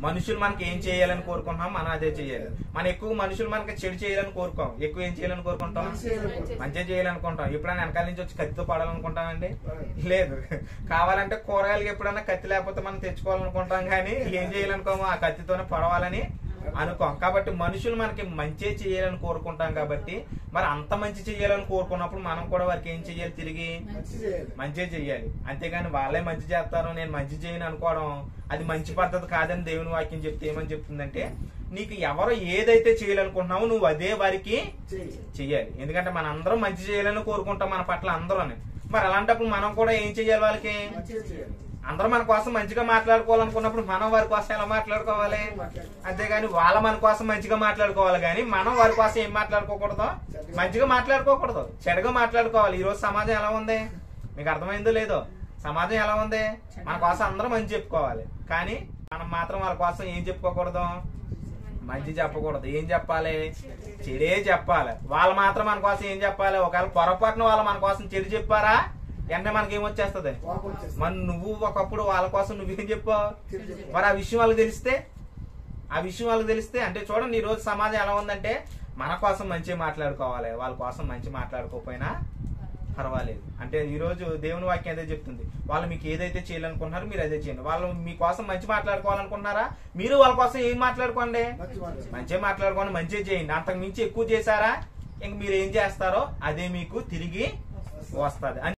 మనుషులు మనకి ఏం చేయాలని కోరుకుంటున్నాం మనం అదే చేయాలి మనం ఎక్కువ మనుషులు మనకి చెడు చేయాలని కోరుకోం ఎక్కువ ఏం చేయాలని కోరుకుంటాం మంచి చేయాలనుకుంటాం. మంచిగా చేయాలనుకుంటాం ఎప్పుడైనా వెనకాల నుంచి వచ్చి కత్తితో పడాలనుకుంటామండి లేదు కావాలంటే కూరగాయలకి ఎప్పుడైనా కత్తి లేకపోతే మనం తెచ్చుకోవాలనుకుంటాం కానీ ఏం చేయాలనుకోమో ఆ కత్తితోనే పడవాలని అనుకోం కాబట్టి మనుషులు మనకి మంచి చేయాలని కోరుకుంటాం కాబట్టి మరి అంత మంచి చేయాలని కోరుకున్నప్పుడు మనం కూడా వారికి ఏం చేయాలి తిరిగి మంచి చేయాలి మంచి చేయాలి అంతేగాని వాళ్ళే మంచి చేస్తారు నేను మంచి చేయను అనుకోవడం అది మంచి పద్ధతి కాదని దేవుని వాక్యం చెప్తే ఏమని చెప్తుందంటే నీకు ఎవరు ఏదైతే చేయాలనుకుంటున్నావో నువ్వు అదే వారికి చేయాలి చెయ్యాలి ఎందుకంటే మన అందరం మంచి చేయాలని కోరుకుంటాం మన పట్ల అందరూ మరి అలాంటప్పుడు మనం కూడా ఏం చెయ్యాలి వాళ్ళకి మంచిగా చేయాలి అందరూ మన కోసం మంచిగా మాట్లాడుకోవాలనుకున్నప్పుడు మనం వారి కోసం ఎలా మాట్లాడుకోవాలి అంతేగాని వాళ్ళ మన కోసం మంచిగా మాట్లాడుకోవాలి కానీ మనం వారి కోసం ఏం మాట్లాడుకోకూడదు మంచిగా మాట్లాడుకోకూడదు చెడుగా మాట్లాడుకోవాలి ఈ రోజు సమాజం ఎలా ఉంది మీకు అర్థమైందో లేదో సమాజం ఎలా ఉంది మన కోసం అందరూ మంచి చెప్పుకోవాలి కానీ మనం మాత్రం వాళ్ళ కోసం ఏం చెప్పుకోకూడదు మంచి చెప్పకూడదు ఏం చెప్పాలి చెడే చెప్పాలి వాళ్ళు మాత్రం మన కోసం ఏం చెప్పాలి ఒకవేళ పొరపాటున వాళ్ళు మన కోసం చెడు చెప్పారా వెంటనే మనకి ఏమొచ్చేస్తుంది కోపం వచ్చేస్తుంది. మరి నువ్వు ఒకప్పుడు వాళ్ళ కోసం నువ్వేం చెప్పావు చెడు చెప్పాలి. మరి ఆ విషయం వాళ్ళకి తెలిస్తే ఆ విషయం వాళ్ళకి తెలిస్తే అంటే చూడండి ఈ రోజు సమాజం ఎలా ఉందంటే మన కోసం మంచి మాట్లాడుకోవాలి వాళ్ళ కోసం మంచి మాట్లాడుకోకపోయినా పర్వాలేదు అంటే ఈ రోజు దేవుని వాక్యం అదే చెప్తుంది వాళ్ళు మీకు ఏదైతే చేయాలనుకుంటున్నారో మీరు అదే చేయండి వాళ్ళు మీకోసం మంచి మాట్లాడుకోవాలనుకుంటున్నారా మీరు వాళ్ళ కోసం ఏం మాట్లాడుకోండి మంచి మాట మంచిగా మాట్లాడుకోండి మంచిగా చేయండి అంతకు మించి ఎక్కువ చేశారా ఇంక మీరు ఏం చేస్తారో అదే మీకు తిరిగి వస్తుంది